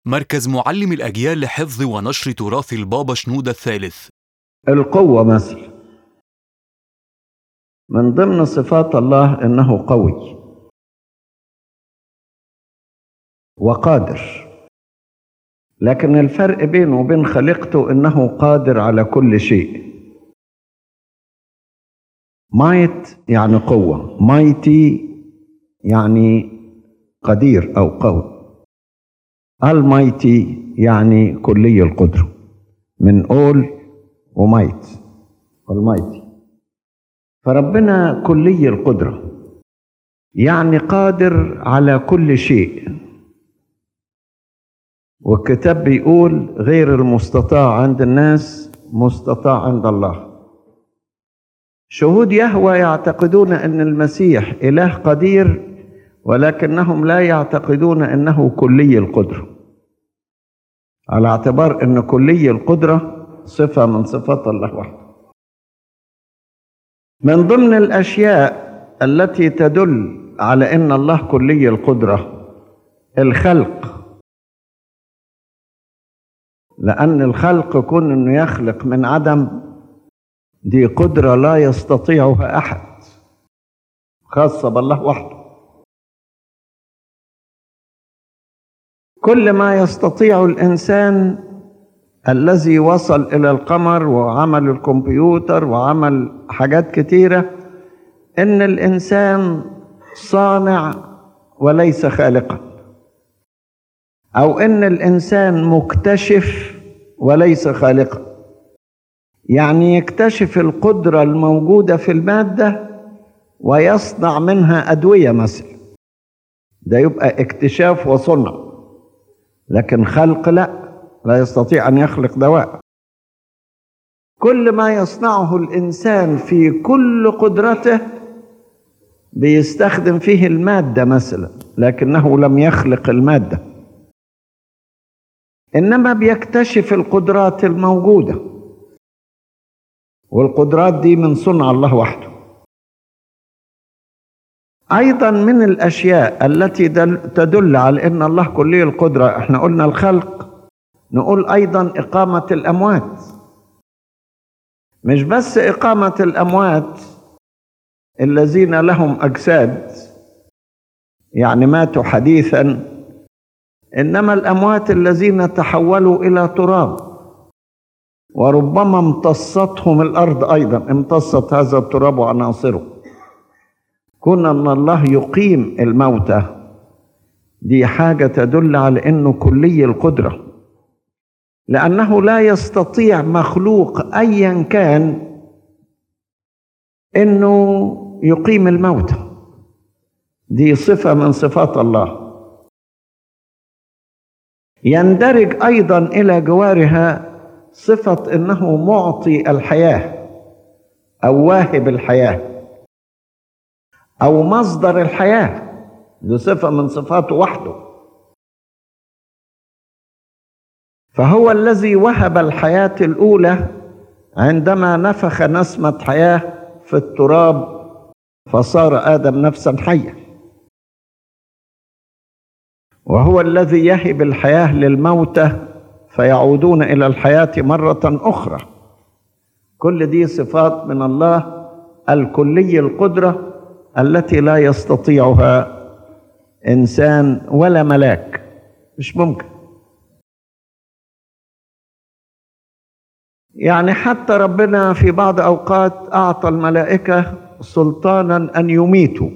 مركز معلم الأجيال لحفظ ونشر تراث البابا شنودة الثالث القوة مثلا من ضمن صفات الله انه قوي وقادر لكن الفرق بينه وبين خليقته انه قادر على كل شيء مايت يعني قوة مايتي يعني قدير أو قوي المايتي يعني كلي القدرة من أول ومايت المايتي فربنا كلي القدرة يعني قادر على كل شيء والكتاب بيقول غير المستطاع عند الناس مستطاع عند الله شهود يهوى يعتقدون ان المسيح اله قدير ولكنهم لا يعتقدون انه كلي القدره على اعتبار ان كلي القدره صفه من صفات الله وحده من ضمن الاشياء التي تدل على ان الله كلي القدره الخلق لان الخلق كون انه يخلق من عدم دي قدرة لا يستطيعها أحد خاصة بالله وحده كل ما يستطيع الإنسان الذي وصل إلى القمر وعمل الكمبيوتر وعمل حاجات كتيرة إن الإنسان صانع وليس خالقا أو إن الإنسان مكتشف وليس خالقا يعني يكتشف القدرة الموجودة في المادة ويصنع منها أدوية مثلا ده يبقى اكتشاف وصنع لكن خلق لا لا يستطيع أن يخلق دواء كل ما يصنعه الإنسان في كل قدرته بيستخدم فيه المادة مثلا لكنه لم يخلق المادة إنما بيكتشف القدرات الموجوده والقدرات دي من صنع الله وحده ايضا من الاشياء التي تدل على ان الله كلي القدره احنا قلنا الخلق نقول ايضا اقامه الاموات مش بس اقامه الاموات الذين لهم اجساد يعني ماتوا حديثا انما الاموات الذين تحولوا الى تراب وربما امتصتهم الارض ايضا امتصت هذا التراب وعناصره كون ان الله يقيم الموتى دي حاجه تدل على انه كلي القدره لانه لا يستطيع مخلوق ايا كان انه يقيم الموتى دي صفه من صفات الله يندرج ايضا الى جوارها صفة انه معطي الحياة او واهب الحياة او مصدر الحياة دي صفة من صفاته وحده فهو الذي وهب الحياة الاولى عندما نفخ نسمة حياة في التراب فصار آدم نفسا حيا وهو الذي يهب الحياة للموتى فيعودون الى الحياه مره اخرى كل دي صفات من الله الكلي القدره التي لا يستطيعها انسان ولا ملاك مش ممكن يعني حتى ربنا في بعض اوقات اعطى الملائكه سلطانا ان يميتوا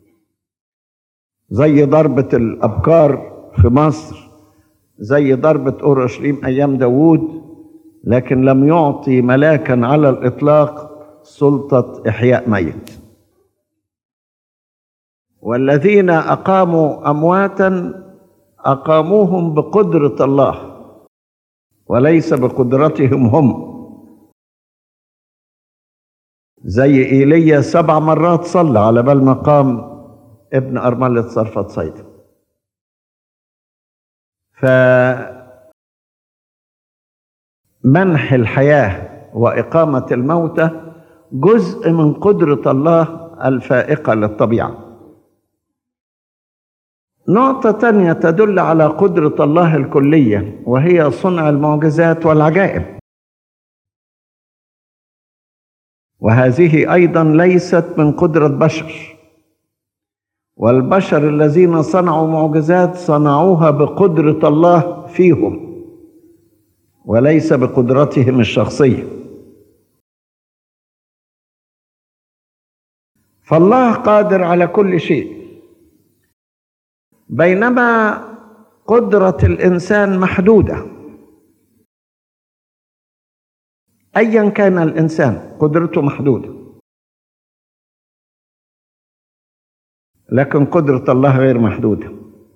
زي ضربه الابكار في مصر زي ضربة أورشليم أيام داوود لكن لم يعطي ملاكا على الإطلاق سلطة إحياء ميت والذين أقاموا أمواتا أقاموهم بقدرة الله وليس بقدرتهم هم زي إيليا سبع مرات صلى على بال ما قام ابن أرملة صرفة صيدا فمنح الحياة وإقامة الموتى جزء من قدرة الله الفائقة للطبيعة نقطة تانية تدل على قدرة الله الكلية وهي صنع المعجزات والعجائب وهذه أيضا ليست من قدرة بشر والبشر الذين صنعوا معجزات صنعوها بقدرة الله فيهم وليس بقدرتهم الشخصيه فالله قادر على كل شيء بينما قدرة الإنسان محدودة أيا كان الإنسان قدرته محدودة لكن قدرة الله غير محدودة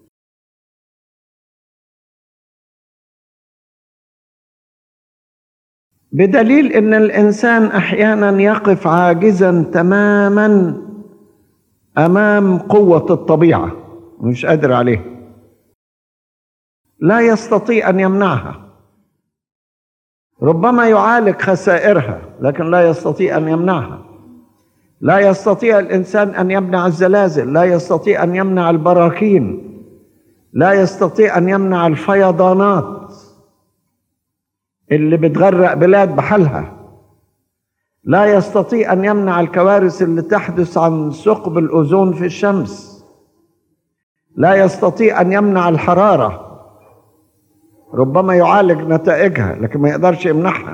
بدليل ان الانسان احيانا يقف عاجزا تماما امام قوه الطبيعه مش قادر عليها لا يستطيع ان يمنعها ربما يعالج خسائرها لكن لا يستطيع ان يمنعها لا يستطيع الانسان ان يمنع الزلازل لا يستطيع ان يمنع البراكين لا يستطيع ان يمنع الفيضانات اللي بتغرق بلاد بحالها لا يستطيع ان يمنع الكوارث اللي تحدث عن ثقب الاوزون في الشمس لا يستطيع ان يمنع الحراره ربما يعالج نتائجها لكن ما يقدرش يمنعها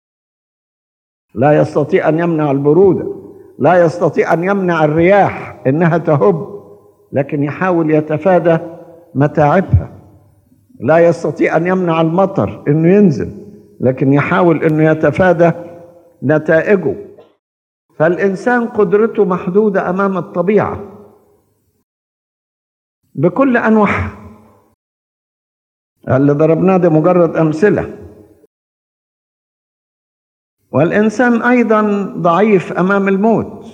لا يستطيع ان يمنع البروده لا يستطيع ان يمنع الرياح انها تهب لكن يحاول يتفادى متاعبها لا يستطيع ان يمنع المطر انه ينزل لكن يحاول انه يتفادى نتائجه فالانسان قدرته محدوده امام الطبيعه بكل انواعها اللي ضربناه ده مجرد امثله والانسان ايضا ضعيف امام الموت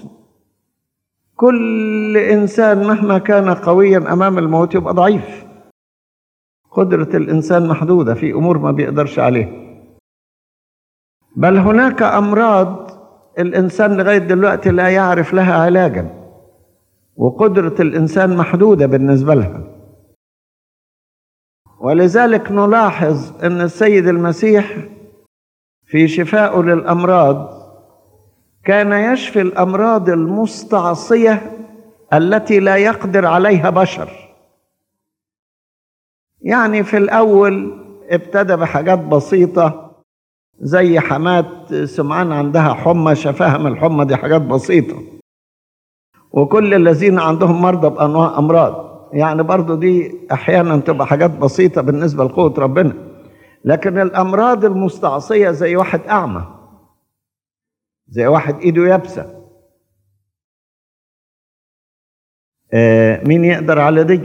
كل انسان مهما كان قويا امام الموت يبقى ضعيف قدره الانسان محدوده في امور ما بيقدرش عليها بل هناك امراض الانسان لغايه دلوقتي لا يعرف لها علاجا وقدره الانسان محدوده بالنسبه لها ولذلك نلاحظ ان السيد المسيح في شفائه للامراض كان يشفي الامراض المستعصيه التي لا يقدر عليها بشر يعني في الاول ابتدى بحاجات بسيطه زي حماة سمعان عندها حمى شفاها من الحمى دي حاجات بسيطة وكل الذين عندهم مرضى بأنواع أمراض يعني برضو دي أحيانا تبقى حاجات بسيطة بالنسبة لقوة ربنا لكن الأمراض المستعصية زي واحد أعمى زي واحد إيده يابسة آه مين يقدر على دي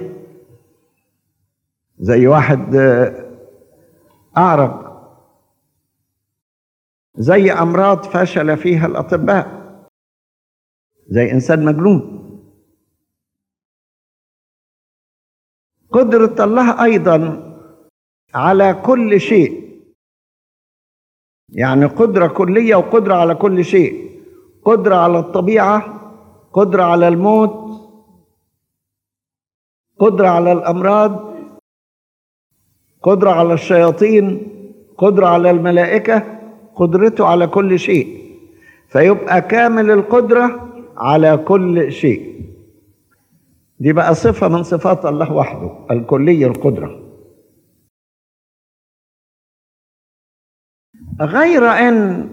زي واحد آه أعرج زي امراض فشل فيها الاطباء زي انسان مجنون قدره الله ايضا على كل شيء يعني قدره كليه وقدره على كل شيء قدره على الطبيعه قدره على الموت قدره على الامراض قدره على الشياطين قدره على الملائكه قدرته على كل شيء فيبقى كامل القدرة على كل شيء دي بقى صفة من صفات الله وحده الكلية القدرة غير أن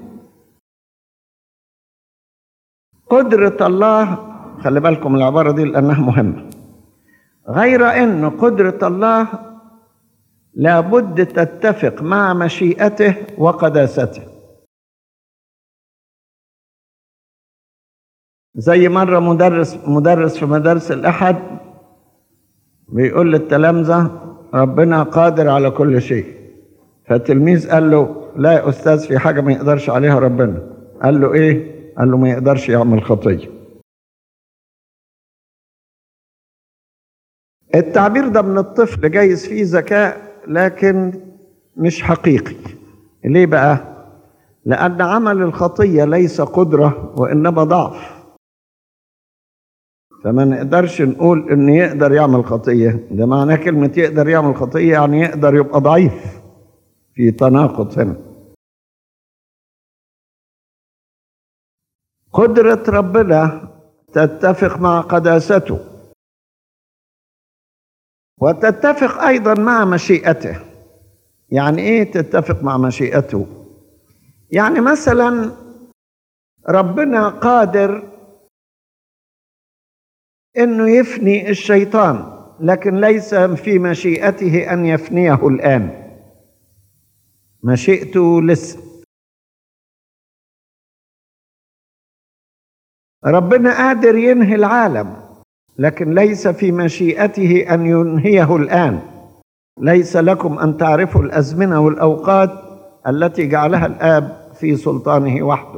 قدرة الله خلي بالكم العبارة دي لأنها مهمة غير أن قدرة الله لابد تتفق مع مشيئته وقداسته زي مرة مدرس مدرس في مدارس الأحد بيقول للتلامذة ربنا قادر على كل شيء فالتلميذ قال له لا يا أستاذ في حاجة ما يقدرش عليها ربنا قال له إيه؟ قال له ما يقدرش يعمل خطية التعبير ده من الطفل جايز فيه ذكاء لكن مش حقيقي ليه بقى لان عمل الخطيه ليس قدره وانما ضعف فما نقدرش نقول ان يقدر يعمل خطيه ده معناه كلمه يقدر يعمل خطيه يعني يقدر يبقى ضعيف في تناقض هنا قدره ربنا تتفق مع قداسته وتتفق ايضا مع مشيئته يعني ايه تتفق مع مشيئته يعني مثلا ربنا قادر انه يفني الشيطان لكن ليس في مشيئته ان يفنيه الان مشيئته لسه ربنا قادر ينهي العالم لكن ليس في مشيئته ان ينهيه الان ليس لكم ان تعرفوا الازمنه والاوقات التي جعلها الاب في سلطانه وحده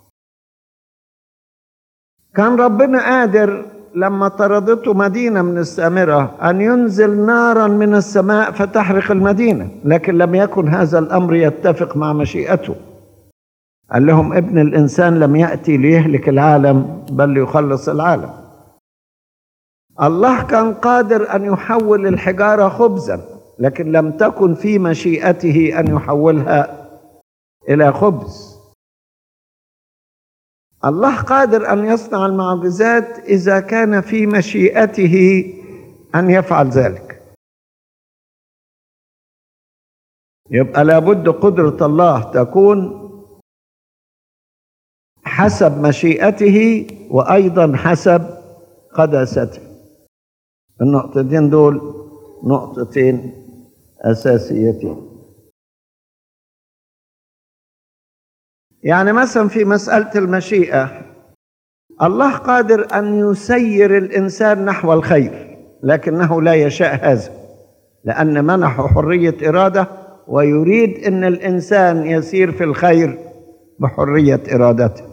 كان ربنا قادر لما طردته مدينه من السامره ان ينزل نارا من السماء فتحرق المدينه لكن لم يكن هذا الامر يتفق مع مشيئته قال لهم ابن الانسان لم ياتي ليهلك العالم بل ليخلص العالم الله كان قادر ان يحول الحجاره خبزا لكن لم تكن في مشيئته ان يحولها الى خبز الله قادر ان يصنع المعجزات اذا كان في مشيئته ان يفعل ذلك يبقى لابد قدره الله تكون حسب مشيئته وايضا حسب قداسته النقطتين دول نقطتين اساسيتين يعني مثلا في مساله المشيئه الله قادر ان يسير الانسان نحو الخير لكنه لا يشاء هذا لان منحه حريه اراده ويريد ان الانسان يسير في الخير بحريه ارادته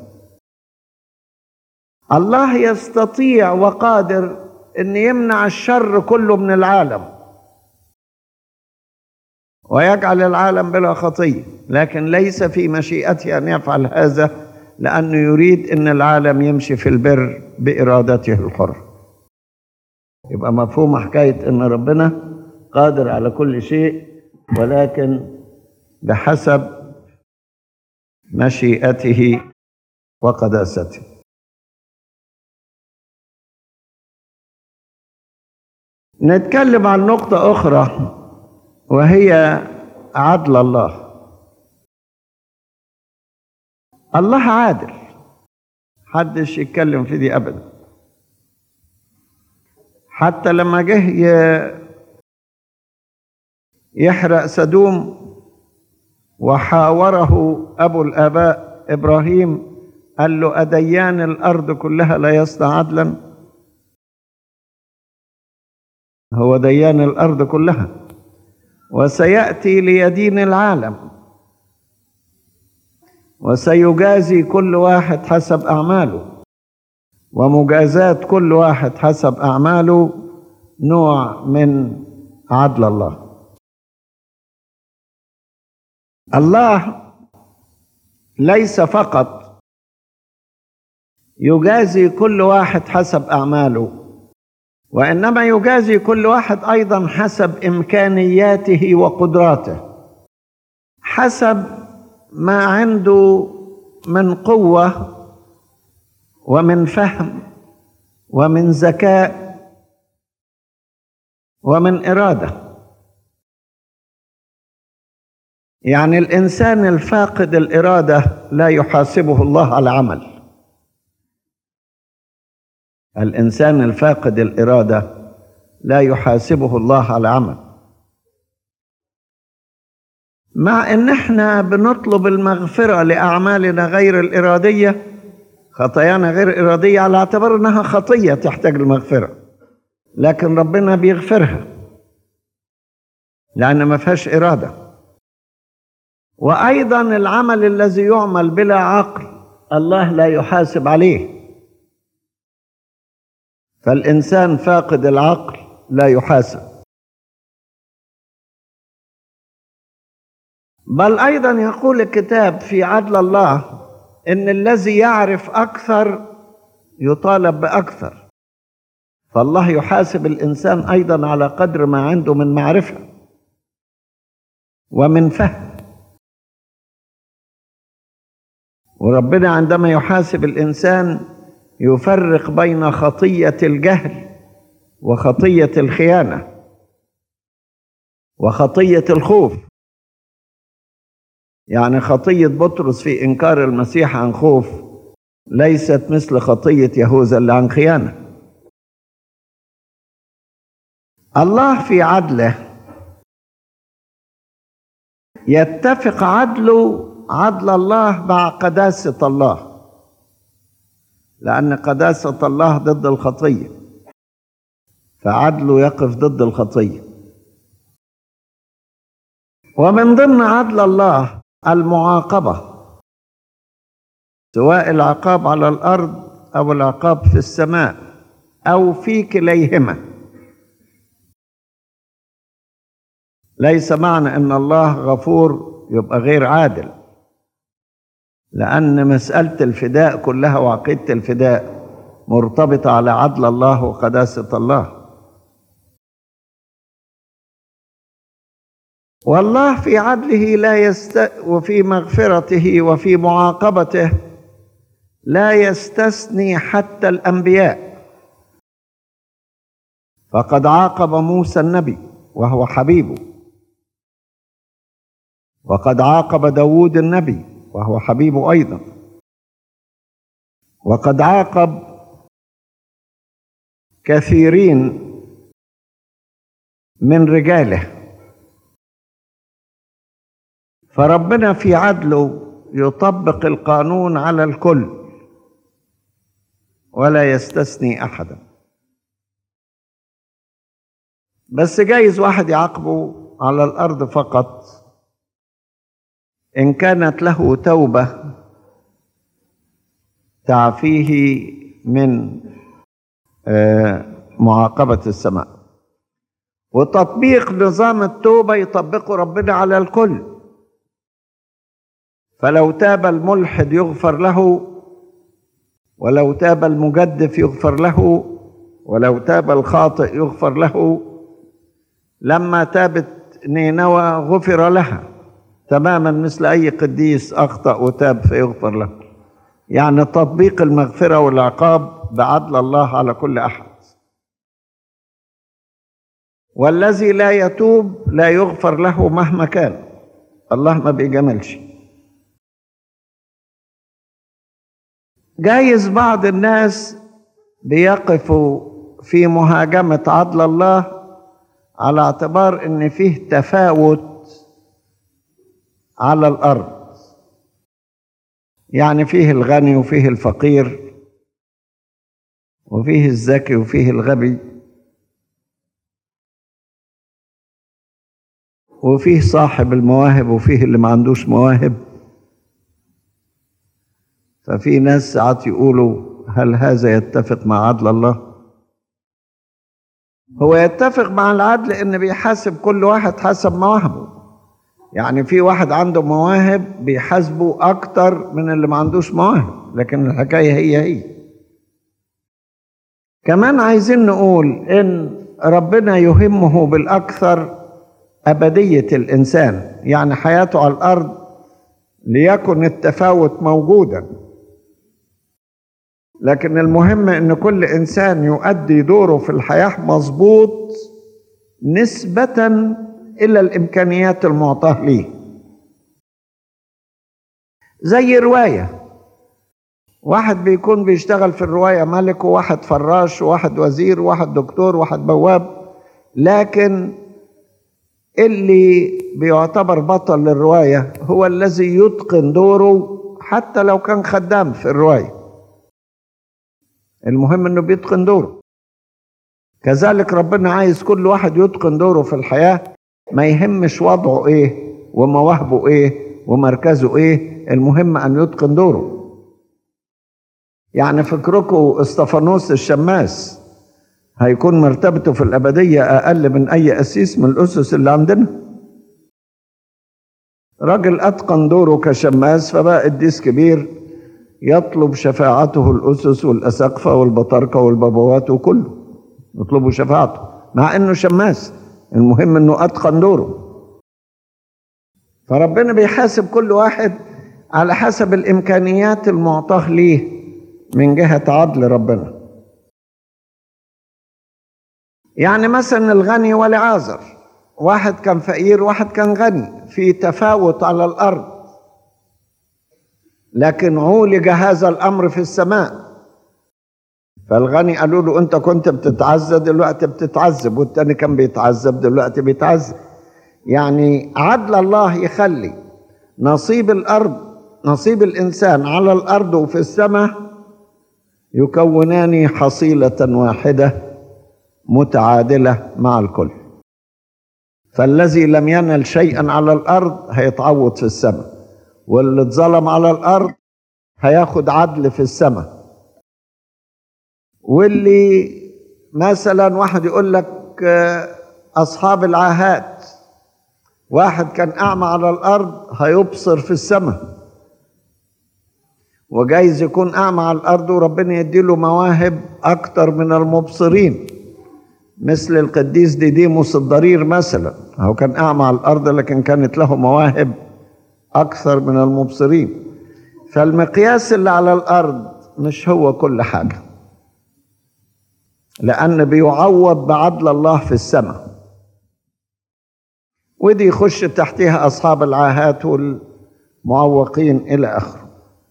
الله يستطيع وقادر ان يمنع الشر كله من العالم ويجعل العالم بلا خطيه لكن ليس في مشيئته ان يفعل هذا لانه يريد ان العالم يمشي في البر بارادته الحره يبقى مفهوم حكايه ان ربنا قادر على كل شيء ولكن بحسب مشيئته وقداسته نتكلم عن نقطة أخرى وهي عدل الله الله عادل حدش يتكلم في دي أبدا حتى لما جه يحرق سدوم وحاوره أبو الآباء إبراهيم قال له أديان الأرض كلها لا يصنع عدلا هو ديان الارض كلها وسياتي ليدين العالم وسيجازي كل واحد حسب اعماله ومجازات كل واحد حسب اعماله نوع من عدل الله الله ليس فقط يجازي كل واحد حسب اعماله وانما يجازي كل واحد ايضا حسب امكانياته وقدراته حسب ما عنده من قوه ومن فهم ومن ذكاء ومن اراده يعني الانسان الفاقد الاراده لا يحاسبه الله على عمل الانسان الفاقد الاراده لا يحاسبه الله على عمل مع ان احنا بنطلب المغفره لاعمالنا غير الاراديه خطايانا غير اراديه على اعتبار انها خطيه تحتاج المغفره لكن ربنا بيغفرها لان ما فيهاش اراده وايضا العمل الذي يعمل بلا عقل الله لا يحاسب عليه فالإنسان فاقد العقل لا يحاسب بل أيضا يقول الكتاب في عدل الله إن الذي يعرف أكثر يطالب بأكثر فالله يحاسب الانسان ايضا على قدر ما عنده من معرفه ومن فهم وربنا عندما يحاسب الانسان يفرق بين خطيه الجهل وخطيه الخيانه وخطيه الخوف يعني خطيه بطرس في انكار المسيح عن خوف ليست مثل خطيه يهوذا اللي عن خيانه الله في عدله يتفق عدله عدل الله مع قداسة الله لأن قداسة الله ضد الخطية فعدله يقف ضد الخطية ومن ضمن عدل الله المعاقبة سواء العقاب على الأرض أو العقاب في السماء أو في كليهما ليس معنى ان الله غفور يبقى غير عادل لان مساله الفداء كلها وعقيده الفداء مرتبطه على عدل الله وقداسه الله والله في عدله لا يست وفي مغفرته وفي معاقبته لا يستثني حتى الانبياء فقد عاقب موسى النبي وهو حبيبه وقد عاقب داود النبي وهو حبيبه أيضا وقد عاقب كثيرين من رجاله فربنا في عدله يطبق القانون على الكل ولا يستثني احدا بس جايز واحد يعاقبه على الارض فقط ان كانت له توبه تعفيه من معاقبه السماء وتطبيق نظام التوبه يطبقه ربنا على الكل فلو تاب الملحد يغفر له ولو تاب المجدف يغفر له ولو تاب الخاطئ يغفر له لما تابت نينوى غفر لها تماما مثل اي قديس اخطا وتاب فيغفر له يعني تطبيق المغفره والعقاب بعدل الله على كل احد والذي لا يتوب لا يغفر له مهما كان الله ما بيجملش جايز بعض الناس بيقفوا في مهاجمه عدل الله على اعتبار ان فيه تفاوت على الارض يعني فيه الغني وفيه الفقير وفيه الذكي وفيه الغبي وفيه صاحب المواهب وفيه اللي ما عندوش مواهب ففي ناس ساعات يقولوا هل هذا يتفق مع عدل الله هو يتفق مع العدل ان بيحاسب كل واحد حسب مواهبه يعني في واحد عنده مواهب بيحاسبه اكتر من اللي ما عندوش مواهب لكن الحكايه هي هي كمان عايزين نقول ان ربنا يهمه بالاكثر ابديه الانسان يعني حياته على الارض ليكن التفاوت موجودا لكن المهم ان كل انسان يؤدي دوره في الحياه مظبوط نسبه الى الامكانيات المعطاه ليه زي روايه واحد بيكون بيشتغل في الروايه ملك وواحد فراش وواحد وزير وواحد دكتور وواحد بواب لكن اللي بيعتبر بطل للروايه هو الذي يتقن دوره حتى لو كان خدام في الروايه المهم انه بيتقن دوره كذلك ربنا عايز كل واحد يتقن دوره في الحياه ما يهمش وضعه ايه ومواهبه ايه ومركزه ايه المهم ان يتقن دوره يعني فكركم استفانوس الشماس هيكون مرتبته في الأبدية أقل من أي أسيس من الأسس اللي عندنا راجل أتقن دوره كشماس فبقى قديس كبير يطلب شفاعته الأسس والأساقفة والبطاركة والبابوات وكله يطلبوا شفاعته مع انه شماس المهم انه اتقن دوره فربنا بيحاسب كل واحد على حسب الامكانيات المعطاه ليه من جهه عدل ربنا يعني مثلا الغني والعازر واحد كان فقير واحد كان غني في تفاوت على الارض لكن عولج هذا الامر في السماء فالغني قالوا له انت كنت بتتعذب دلوقتي بتتعذب والتاني كان بيتعذب دلوقتي بيتعذب يعني عدل الله يخلي نصيب الارض نصيب الانسان على الارض وفي السماء يكونان حصيله واحده متعادله مع الكل فالذي لم ينل شيئا على الارض هيتعوض في السماء واللي اتظلم على الارض هياخد عدل في السماء واللي مثلا واحد يقول لك اصحاب العاهات واحد كان اعمى على الارض هيبصر في السماء وجايز يكون اعمى على الارض وربنا يديله مواهب اكتر من المبصرين مثل القديس ديديموس الضرير مثلا هو كان اعمى على الارض لكن كانت له مواهب اكثر من المبصرين فالمقياس اللي على الارض مش هو كل حاجه لان بيعوض بعدل الله في السماء ودي يخش تحتها اصحاب العاهات والمعوقين الى اخره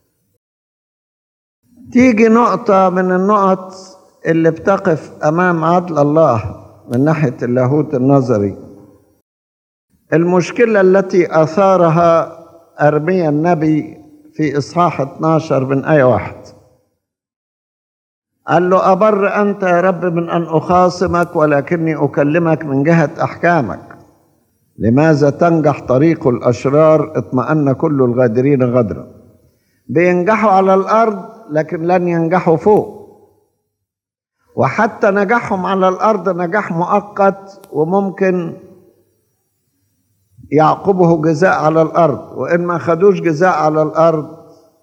تيجي نقطه من النقط اللي بتقف امام عدل الله من ناحيه اللاهوت النظري المشكله التي اثارها ارميا النبي في اصحاح 12 من ايه واحد قال له ابر انت يا رب من ان اخاصمك ولكني اكلمك من جهه احكامك لماذا تنجح طريق الاشرار اطمأن كل الغادرين غدرا بينجحوا على الارض لكن لن ينجحوا فوق وحتى نجاحهم على الارض نجاح مؤقت وممكن يعقبه جزاء على الارض وان ما خدوش جزاء على الارض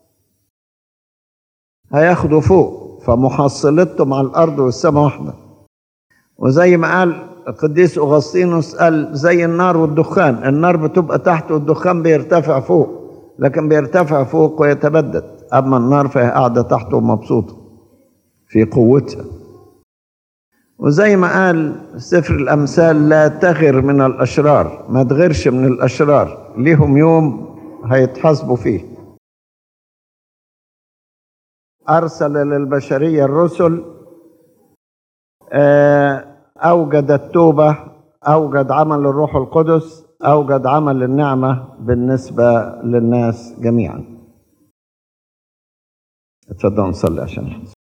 هياخدوا فوق فمحصلتهم على الارض والسماء واحده وزي ما قال القديس اغسطينوس قال زي النار والدخان النار بتبقى تحت والدخان بيرتفع فوق لكن بيرتفع فوق ويتبدد اما النار فهي قاعده تحت ومبسوطه في قوتها وزي ما قال سفر الأمثال لا تغر من الأشرار ما تغرش من الأشرار ليهم يوم هيتحاسبوا فيه أرسل للبشرية الرسل أوجد التوبة أوجد عمل الروح القدس أوجد عمل النعمة بالنسبة للناس جميعا اتفضلوا نصلي عشان